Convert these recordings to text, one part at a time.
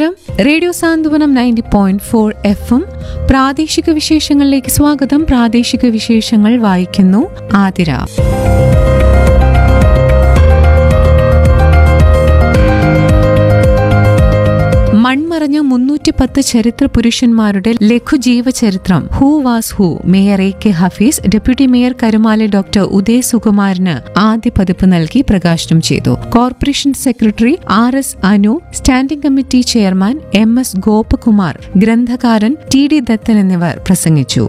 നമസ്കാരം radio Santhwanam ninety point four എഫും പ്രാദേശിക വിശേഷങ്ങളിലേക്ക് സ്വാഗതം പ്രാദേശിക വിശേഷങ്ങൾ വായിക്കുന്നു ആതിര മൺമറഞ്ഞ മുന്നൂറ്റി പത്ത് ചരിത്ര പുരുഷന്മാരുടെ ലഘുജീവചരിത്രം who was who mayor A K Hafeez deputy mayor Karumali doctor Uday സുകുമാരന് ആദ്യ പതിപ്പ് നൽകി പ്രകാശനം ചെയ്തു corporation secretary R S Anu standing committee chairman M S Gopakumar ഗ്രന്ഥകാരൻ ടി ഡി ദത്തൻ എന്നിവർ പ്രസംഗിച്ചു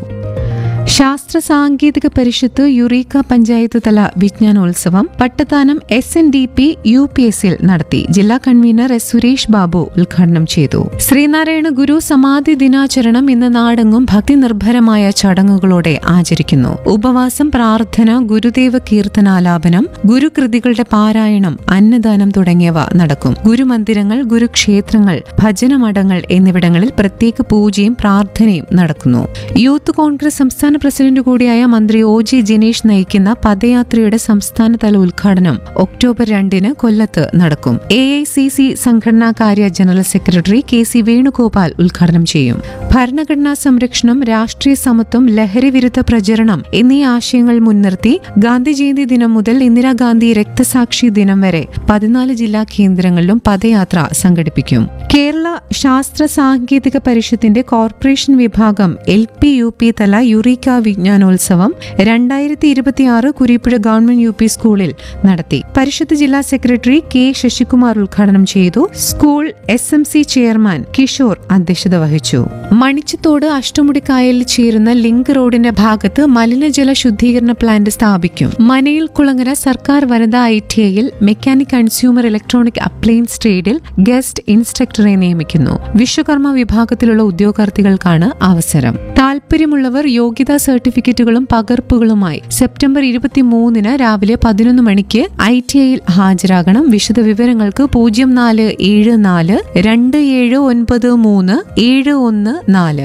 ശാസ്ത്ര സാങ്കേതിക പരിഷത്ത് യുറീക്ക പഞ്ചായത്ത് തല വിജ്ഞാനോത്സവം Pattathanam S N D P U P എസിൽ നടത്തി ജില്ലാ കൺവീനർ എസ് സുരേഷ് ബാബു ഉദ്ഘാടനം ചെയ്തു ശ്രീനാരായണ ഗുരു സമാധി ദിനാചരണം ഇന്ന് നാടെങ്ങും ഭക്തി നിർഭരമായ ചടങ്ങുകളോടെ ആചരിക്കുന്നു ഉപവാസം പ്രാർത്ഥന ഗുരുദേവ കീർത്തനാലാപനം ഗുരുകൃതികളുടെ പാരായണം അന്നദാനം തുടങ്ങിയവ നടക്കും ഗുരുമന്ദിരങ്ങൾ ഗുരുക്ഷേത്രങ്ങൾ ഭജനമഠങ്ങൾ എന്നിവിടങ്ങളിൽ പ്രത്യേക പൂജയും പ്രാർത്ഥനയും നടക്കുന്നു യൂത്ത് കോൺഗ്രസ് സംസ്ഥാന പ്രസിഡന്റ് കൂടിയായ മന്ത്രി ഒ ജി ജിനേഷ് നയിക്കുന്ന പദയാത്രയുടെ സംസ്ഥാനതല ഉദ്ഘാടനം ഒക്ടോബർ രണ്ടിന് കൊല്ലത്ത് നടക്കും എ ഐ സി സി സംഘടനാ കാര്യ general secretary K C Venugopal ഉദ്ഘാടനം ചെയ്യും ഭരണഘടനാ സംരക്ഷണം രാഷ്ട്രീയ സമത്വം ലഹരി വിരുദ്ധ പ്രചരണം എന്നീ ആശയങ്ങൾ മുൻനിർത്തി ഗാന്ധി ജയന്തി ദിനം മുതൽ ഇന്ദിരാഗാന്ധി രക്തസാക്ഷി ദിനം വരെ പതിനാല് ജില്ലാ കേന്ദ്രങ്ങളിലും പദയാത്ര സംഘടിപ്പിക്കും കേരള ശാസ്ത്ര സാങ്കേതിക പരിഷത്തിന്റെ കോർപ്പറേഷൻ വിഭാഗം എൽ പി യു പി തല യുറീക്ക വിജ്ഞാനോത്സവം രണ്ടായിരത്തി ഇരുപത്തിയാറ് കുരീപ്പുഴ ഗവൺമെന്റ് യു പി സ്കൂളിൽ നടത്തി പരിഷത്ത് ജില്ലാ സെക്രട്ടറി കെ ശശികുമാർ ഉദ്ഘാടനം ചെയ്തു school S M C chairman Kishore അധ്യക്ഷത വഹിച്ചു മണിച്ചത്തോട് അഷ്ടമുടിക്കായലിൽ ചേരുന്ന ലിങ്ക് റോഡിന്റെ ഭാഗത്ത് മലിനജല ശുദ്ധീകരണ പ്ലാന്റ് സ്ഥാപിക്കും മനയിൽ കുളങ്ങര സർക്കാർ വനിതാ ഐ ടി ഐയിൽ മെക്കാനിക് കൺസ്യൂമർ ഇലക്ട്രോണിക് അപ്ലയൻസ് ട്രേഡിൽ ഗസ്റ്റ് ഇൻസ്ട്രക്ടറെ നിയമിക്കുന്നു വിശ്വകർമ്മ വിഭാഗത്തിലുള്ള ഉദ്യോഗാർത്ഥികൾക്കാണ് അവസരം താൽപര്യമുള്ളവർ യോഗ്യതാ സർട്ടിഫിക്കറ്റുകളും പകർപ്പുകളുമായി സെപ്റ്റംബർ ഇരുപത്തിമൂന്നിന് രാവിലെ പതിനൊന്ന് മണിക്ക് ഐ ടി ഐയിൽ ഹാജരാകണം വിശദ വിവരങ്ങൾക്ക് പൂജ്യം നാല് ഏഴ് നാല് രണ്ട് ഏഴ് ഒൻപത് മൂന്ന് ഏഴ് ഒന്ന് നാല്